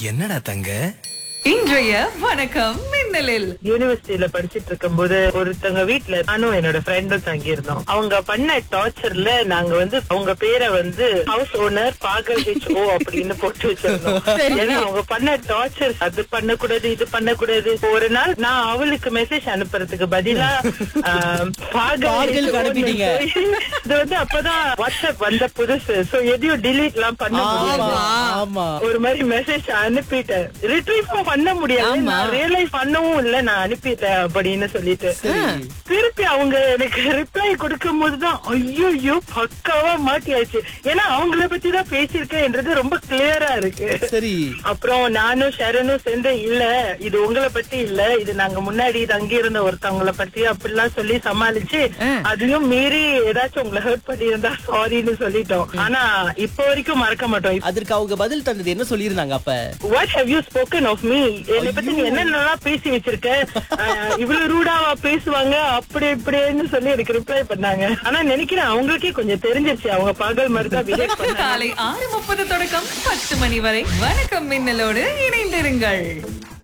என்னடா தங்க இன்றைய வணக்கம் மின்னலில் யூனிவர்சிட்டியில படிச்சிட்டு இருக்கும்போது ஒருத்தவங்க வீட்ல நானும் என்னோட ஃப்ரெண்டும் தங்கி இருந்தோம் அவங்க பண்ண டார்ச்சர்ல நாங்க வந்து அவங்க பேரை வந்து ஹவுஸ் ஓனர் பாகல் ஹெச் ஓ அப்படின்னு போட்டு வச்சிருந்தோம் ஏன்னா அவங்க பண்ண டார்ச்சர் அது பண்ணக்கூடாது இது பண்ணக்கூடாது ஒரு நாள் நான் அவளுக்கு மெசேஜ் அனுப்புறதுக்கு பதிலா ஆம், பாகல் பாகலுக்கு HO ன்னு அனுப்பிட்டீங்க. போய், இது வந்து அப்பதான் வாட்ஸ்அப் வந்த புதுசு சோ எதையும் delete எல்லாம் பண்ண முடியாது ஆமா ஆமா ஒரு மாதிரி மெசேஜ் அனுப்பிட்டேன் ரிட்ரீவ் பண்ண முடியாது நான் ரியலைஸ் பண்ணவும் இல்ல நான் அனுப்பிட்டேன் அப்படின்னு சொல்லிட்டு சரி திருப்பி அவங்க எனக்கு ரிப்ளை கொடுக்கும் போதுதான் ஐயோ பக்காவா மாட்டியாச்சு ஏன்னா அவங்கள பத்தி தான் பேசியிருக்கேன்ன்றது ரொம்ப கிளியரா இருக்கு சரி அப்புறம் நானும் ஷரனும் சேர்ந்து இல்ல இது உங்களை பத்தி இல்ல இது நாங்க முன்னாடி தங்கி இருந்த ஒருத்தவங்கள பத்தி அப்படிலாம் சொல்லி சமாளிச்சு அதையும் மீறி ஏதாச்சும் உங்களை ஹர்ட் பண்ணியிருந்தா சாரின்னு சொல்லிட்டோம் ஆனா இப்போ வரைக்கும் மறக்க மாட்டோம் அதற்கு அவங்க பதில் தந்தது என்ன சொல்லியிருந்தாங்க அப்ப what have you spoken of me என்னை பத்தி நீ என்னென்னலாம் பேசி வச்சிருக்க அஹ், இவ்வளவு ரூடாவா பேசுவாங்க அப்படி இப்படின்னு சொல்லி எனக்கு ரிப்ளை பண்ணாங்க ஆனா நினைக்கிறேன் அவங்களுக்கே கொஞ்சம் தெரிஞ்சிருச்சு அவங்க பகல் மாதிரி தான் பிஹேவ் பண்ணாங்க காலை ஆறு முப்பது தொடக்கம் பத்து மணி வரை வணக்கம் மின்னலோடு இணைந்திருங்கள்